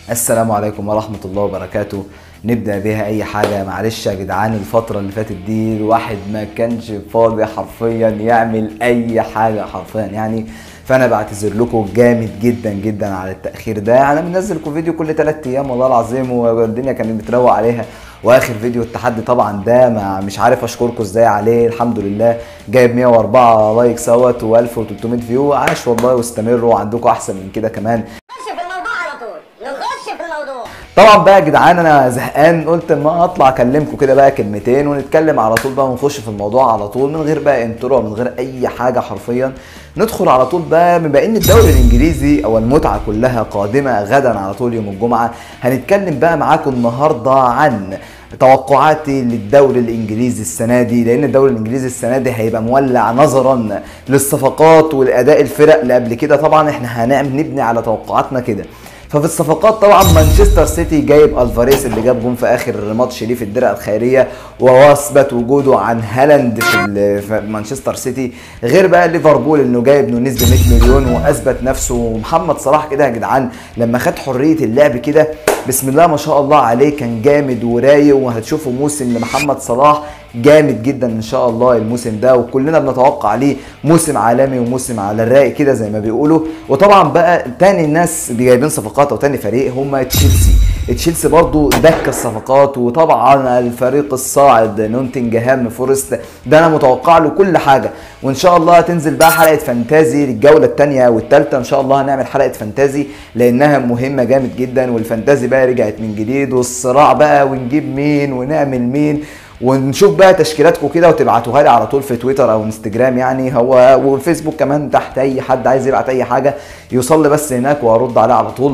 السلام عليكم ورحمة الله وبركاته نبدأ بيها أي حاجة معلش يا جدعان الفترة اللي فاتت دي الواحد ما كانش فاضي حرفيا يعمل أي حاجة حرفيا يعني فأنا بعتذر لكم جامد جدا جدا على التأخير ده أنا بنزل لكم فيديو كل 3 أيام والله العظيم والدنيا كانت بتروق عليها واخر فيديو التحدي طبعا ده ما مش عارف اشكركم ازاي عليه الحمد لله جايب 104 لايك سوت و1300 فيو عاش والله واستمروا عندكم احسن من كده كمان نخش في الموضوع على طول نخش في الموضوع طبعا بقى يا جدعان انا زهقان قلت ما اطلع اكلمكم كده بقى كلمتين ونتكلم على طول بقى ونخش في الموضوع على طول من غير بقى انترو من غير اي حاجه حرفيا ندخل على طول بقى بما ان الدوري الانجليزي او المتعه كلها قادمه غدا على طول يوم الجمعه هنتكلم بقى معاكم النهارده عن توقعاتي للدوري الانجليزي السنه دي لان الدوري الانجليزي السنه دي هيبقى مولع نظرا للصفقات والاداء الفرق اللي قبل كده طبعا احنا هنعمل نبني على توقعاتنا كده ففي الصفقات طبعا مانشستر سيتي جايب الفاريز اللي جاب جون في اخر ماتش ليه في الدرع الخيريه واثبت وجوده عن هالاند في, ال- في مانشستر سيتي غير بقى ليفربول انه جايب نونيز ب 100 مليون واثبت نفسه ومحمد صلاح كده يا جدعان لما خد حريه اللعب كده بسم الله ما شاء الله عليه كان جامد ورايق وهتشوفوا موسم لمحمد صلاح جامد جدا ان شاء الله الموسم ده وكلنا بنتوقع عليه موسم عالمي وموسم على الرايق كده زي ما بيقولوا وطبعا بقى تاني الناس اللي جايبين صفقات او تاني فريق هم تشيلسي تشيلسي برضو دك الصفقات وطبعا الفريق الصاعد نوتنجهام فورست ده انا متوقع له كل حاجه وان شاء الله هتنزل بقى حلقه فانتازي للجوله الثانيه والثالثه ان شاء الله هنعمل حلقه فانتازي لانها مهمه جامد جدا والفانتازي بقى رجعت من جديد والصراع بقى ونجيب مين ونعمل مين ونشوف بقى تشكيلاتكم كده وتبعتوها لي على طول في تويتر او انستجرام يعني هو والفيسبوك كمان تحت اي حد عايز يبعت اي حاجه يوصل لي بس هناك وارد عليه على طول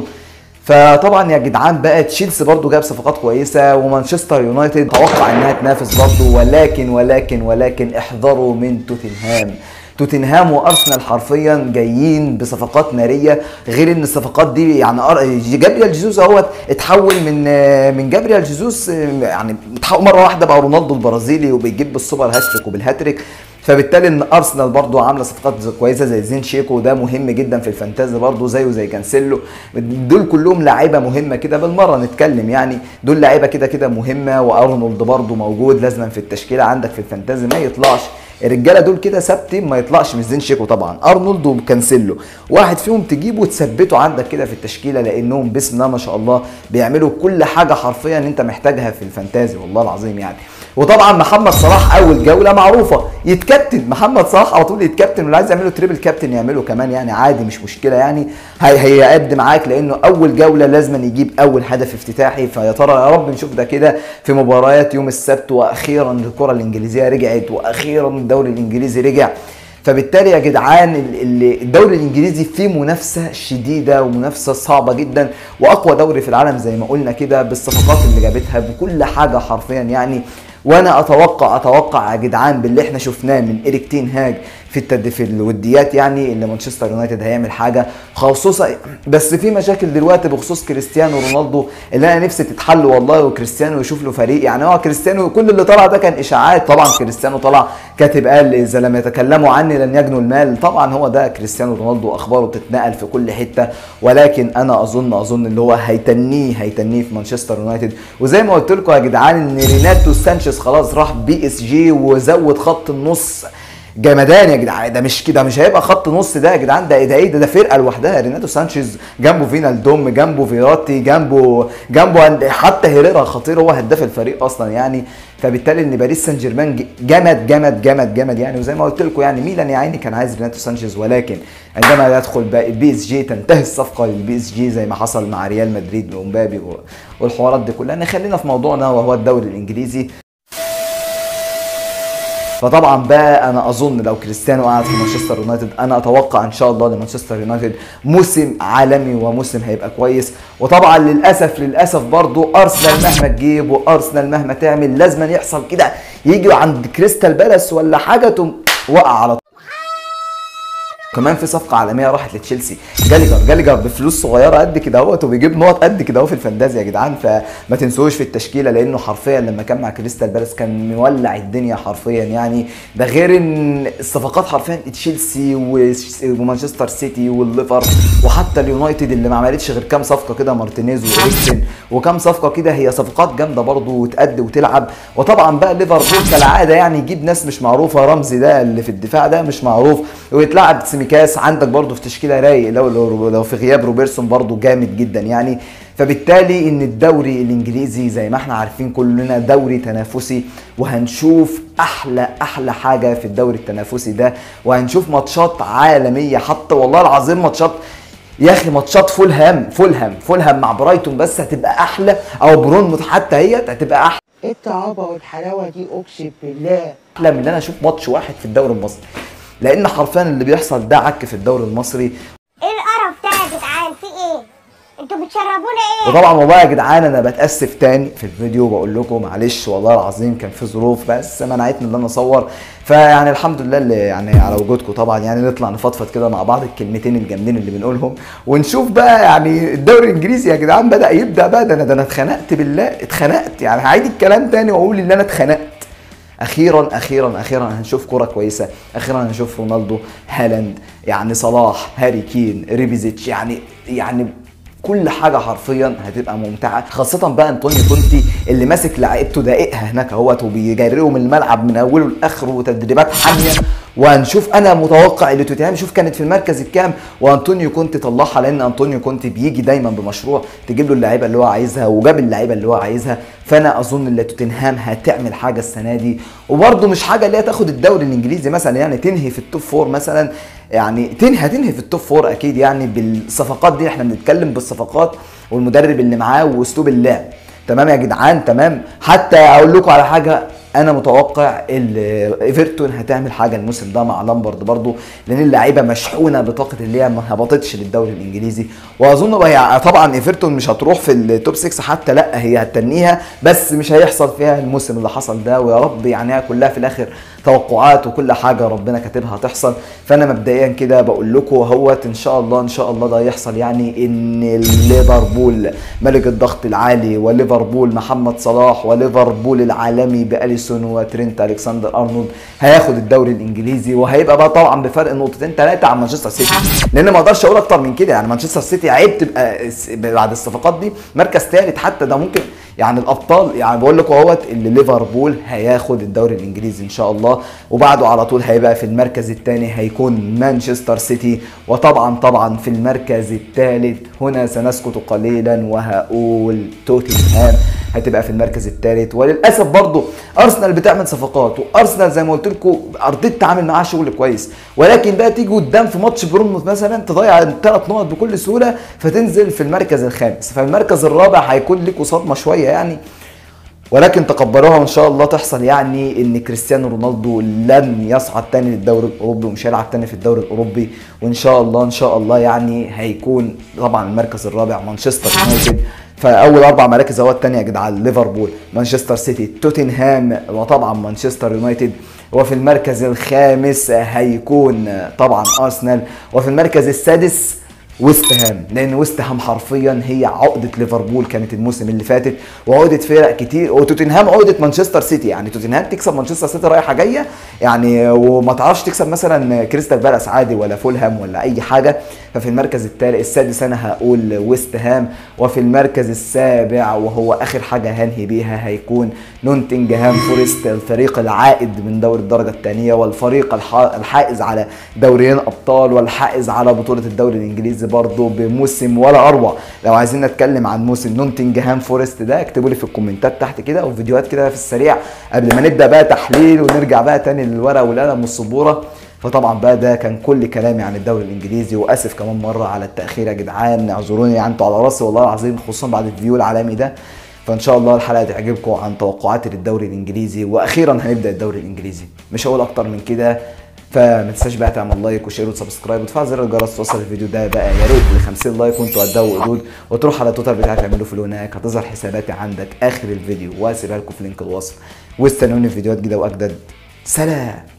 فطبعا يا جدعان بقى تشيلسي برضو جاب صفقات كويسه ومانشستر يونايتد اتوقع انها تنافس برضو ولكن ولكن ولكن احذروا من توتنهام توتنهام وارسنال حرفيا جايين بصفقات ناريه غير ان الصفقات دي يعني أر- جابريال جيسوس اهوت اتحول من من جابريال جيسوس يعني اتحول مره واحده بقى رونالدو البرازيلي وبيجيب بالسوبر هاتريك وبالهاتريك فبالتالي ان ارسنال برضو عامله صفقات كويسه زي زين شيكو وده مهم جدا في الفانتازي برضو زيه زي كانسيلو دول كلهم لعيبه مهمه كده بالمره نتكلم يعني دول لعيبه كده كده مهمه وارنولد برضو موجود لازما في التشكيله عندك في الفانتازي ما يطلعش الرجاله دول كده ثابتين ما يطلعش مش زين شيكو طبعا ارنولد وكانسيلو واحد فيهم تجيبه وتثبته عندك كده في التشكيله لانهم بسم الله ما شاء الله بيعملوا كل حاجه حرفيا انت محتاجها في الفانتازي والله العظيم يعني وطبعا محمد صلاح اول جوله معروفه يتكابتن محمد صلاح على طول يتكابتن واللي عايز يعمله تريبل كابتن يعمله كمان يعني عادي مش مشكله يعني هي هيقد معاك لانه اول جوله لازم يجيب اول هدف افتتاحي فيا ترى يا رب نشوف ده كده في مباريات يوم السبت واخيرا الكره الانجليزيه رجعت واخيرا الدوري الانجليزي رجع فبالتالي يا جدعان ال- ال- الدوري الانجليزي فيه منافسه شديده ومنافسه صعبه جدا واقوى دوري في العالم زي ما قلنا كده بالصفقات اللي جابتها بكل حاجه حرفيا يعني وانا اتوقع اتوقع يا جدعان باللي احنا شفناه من اريك تين هاج في التد... في الوديات يعني اللي مانشستر يونايتد هيعمل حاجه خصوصا بس في مشاكل دلوقتي بخصوص كريستيانو رونالدو اللي انا نفسي تتحل والله وكريستيانو يشوف له فريق يعني هو كريستيانو كل اللي طلع ده كان اشاعات طبعا كريستيانو طلع كاتب قال اذا لم يتكلموا عني لن يجنوا المال طبعا هو ده كريستيانو رونالدو اخباره بتتنقل في كل حته ولكن انا اظن اظن اللي هو هيتنيه هيتنيه في مانشستر يونايتد وزي ما قلت لكم يا جدعان ان ريناتو سانشيز خلاص راح بي اس جي وزود خط النص جمدان يا جدعان ده مش كده مش هيبقى خط نص ده يا جدعان ده ده ايه ده ده فرقه لوحدها ريناتو سانشيز جنبه فينالدوم جنبه فيراتي جنبه جنبه حتى هيريرا خطير هو هداف الفريق اصلا يعني فبالتالي ان باريس سان جيرمان ج- جمد جمد جمد جمد يعني وزي ما قلت لكم يعني ميلان يا عيني كان عايز ريناتو سانشيز ولكن عندما يدخل بقى البي اس جي تنتهي الصفقه للبي اس جي زي ما حصل مع ريال مدريد ومبابي و- والحوارات دي كلها نخلينا في موضوعنا وهو الدوري الانجليزي فطبعا بقى انا اظن لو كريستيانو قعد في مانشستر يونايتد انا اتوقع ان شاء الله لمانشستر يونايتد موسم عالمي وموسم هيبقى كويس وطبعا للاسف للاسف برضو ارسنال مهما تجيب وارسنال مهما تعمل لازم يحصل كده يجي عند كريستال بالاس ولا حاجه تقوم وقع على طول كمان في صفقه عالميه راحت لتشيلسي جاليجر جاليجر بفلوس صغيره قد كده اهوت وبيجيب نقط قد كده اهو في الفانتازيا يا جدعان فما تنسوش في التشكيله لانه حرفيا لما كان مع كريستال بالاس كان مولع الدنيا حرفيا يعني ده غير ان الصفقات حرفيا تشيلسي وش- ومانشستر سيتي والليفر وحتى اليونايتد اللي ما عملتش غير كام صفقه كده مارتينيز وإريكسن وكام صفقه كده هي صفقات جامده برضه وتأدي وتلعب وطبعا بقى ليفربول كالعاده يعني يجيب ناس مش معروفه رمزي ده اللي في الدفاع ده مش معروف ويتلعب سيميكاس عندك برضه في تشكيله رايق لو لو, لو في غياب روبرتسون برضه جامد جدا يعني فبالتالي ان الدوري الانجليزي زي ما احنا عارفين كلنا دوري تنافسي وهنشوف احلى احلى حاجه في الدوري التنافسي ده وهنشوف ماتشات عالميه حتى والله العظيم ماتشات يا اخي ماتشات فولهام فولهام فولهام مع برايتون بس هتبقى احلى او برونموث حتى هي هتبقى احلى ايه الطعابه والحلاوه دي اقسم بالله احلى من ان انا اشوف ماتش واحد في الدوري المصري لان حرفيا اللي بيحصل ده عك في الدوري المصري ايه القرف ده يا جدعان في ايه انتوا بتشربونا ايه وطبعا والله يا جدعان انا بتاسف تاني في الفيديو بقول لكم معلش والله العظيم كان في ظروف بس منعتني ان انا اصور فيعني الحمد لله اللي يعني على وجودكم طبعا يعني نطلع نفضفض كده مع بعض الكلمتين الجامدين اللي بنقولهم ونشوف بقى يعني الدوري الانجليزي يا جدعان بدا يبدا بقى ده انا ده انا اتخنقت بالله اتخنقت يعني هعيد الكلام تاني واقول ان انا اتخنقت اخيرا اخيرا اخيرا هنشوف كرة كويسه اخيرا هنشوف رونالدو هالاند يعني صلاح هاري كين ريبيزيتش يعني يعني كل حاجه حرفيا هتبقى ممتعه خاصه بقى انطونيو كونتي اللي ماسك لعيبته دقيقها هناك اهوت وبيجريهم الملعب من اوله لاخره وتدريبات حاميه وهنشوف انا متوقع اللي توتنهام شوف كانت في المركز الكام وانطونيو كونتي طلعها لان انطونيو كونتي بيجي دايما بمشروع تجيب له اللعيبه اللي هو عايزها وجاب اللعيبه اللي هو عايزها فانا اظن ان توتنهام هتعمل حاجه السنه دي وبرده مش حاجه اللي هي تاخد الدوري الانجليزي مثلا يعني تنهي في التوب فور مثلا يعني تنهي هتنهي في التوب فور اكيد يعني بالصفقات دي احنا بنتكلم بالصفقات والمدرب اللي معاه واسلوب اللعب تمام يا جدعان تمام حتى اقول لكم على حاجه انا متوقع ال- ايفرتون هتعمل حاجه الموسم ده مع لامبرد برضو لان اللعيبه مشحونه بطاقه اللي هي ما هبطتش للدوري الانجليزي واظن بقى هي طبعا ايفرتون مش هتروح في التوب 6 حتى لا هي هتنيها بس مش هيحصل فيها الموسم اللي حصل ده ويا رب يعني هي كلها في الاخر توقعات وكل حاجه ربنا كاتبها هتحصل فانا مبدئيا كده بقول لكم اهوت ان شاء الله ان شاء الله ده يحصل يعني ان ليفربول ملك الضغط العالي وليفربول محمد صلاح وليفربول العالمي باليسون وترينت الكسندر ارنولد هياخد الدوري الانجليزي وهيبقى بقى طبعا بفرق نقطتين ثلاثه عن مانشستر سيتي لان ما اقدرش اقول اكتر من كده يعني مانشستر سيتي عيب تبقى س- بعد الصفقات دي مركز ثالث حتى ده ممكن يعني الابطال يعني بقول لكم اهوت اللي ليفربول هياخد الدوري الانجليزي ان شاء الله وبعده على طول هيبقى في المركز الثاني هيكون مانشستر سيتي وطبعا طبعا في المركز الثالث هنا سنسكت قليلا وهقول توتنهام هتبقى في المركز الثالث وللاسف برضو ارسنال بتعمل صفقات وارسنال زي ما قلت لكم ارضيت تعمل معاه شغل كويس ولكن بقى تيجي قدام في ماتش برونموث مثلا تضيع الثلاث نقط بكل سهوله فتنزل في المركز الخامس فالمركز الرابع هيكون لكم صدمه شويه يعني ولكن تقبلوها وان شاء الله تحصل يعني ان كريستيانو رونالدو لن يصعد تاني للدوري الاوروبي ومش هيلعب تاني في الدوري الاوروبي وان شاء الله ان شاء الله يعني هيكون طبعا المركز الرابع مانشستر يونايتد فاول اربع مراكز اهو الثانيه يا جدعان ليفربول مانشستر سيتي توتنهام وطبعا مانشستر يونايتد وفي المركز الخامس هيكون طبعا ارسنال وفي المركز السادس ويست هام لان ويست هام حرفيا هي عقده ليفربول كانت الموسم اللي فاتت وعقده فرق كتير وتوتنهام عقده مانشستر سيتي يعني توتنهام تكسب مانشستر سيتي رايحه جايه يعني وما تعرفش تكسب مثلا كريستال بالاس عادي ولا فولهام ولا اي حاجه ففي المركز الثالث السادس انا هقول ويست هام وفي المركز السابع وهو اخر حاجه هنهي بيها هيكون نونتنجهام فورست الفريق العائد من دوري الدرجه الثانيه والفريق الح- الحائز على دوريين ابطال والحائز على بطوله الدوري الانجليزي برضه بموسم ولا اروع لو عايزين نتكلم عن موسم نونتنجهام فورست ده اكتبوا لي في الكومنتات تحت كده او فيديوهات كده في السريع قبل ما نبدا بقى تحليل ونرجع بقى تاني للورقه والقلم والسبوره فطبعا بقى ده كان كل كلامي عن الدوري الانجليزي واسف كمان مره على التاخير يا جدعان اعذروني يعني انتوا على راسي والله العظيم خصوصا بعد الفيو العالمي ده فان شاء الله الحلقه تعجبكم عن توقعاتي للدوري الانجليزي واخيرا هنبدا الدوري الانجليزي مش هقول اكتر من كده فما تنساش بقى تعمل لايك وشير وسبسكرايب وتفعل زر الجرس توصل الفيديو ده بقى يا ريت ل 50 لايك وانتوا قدها وقدود وتروح على تويتر بتاعي تعملوا فولو هناك هتظهر حساباتي عندك اخر الفيديو واسيبها لكم في لينك الوصف واستنوني في فيديوهات جديده واجدد سلام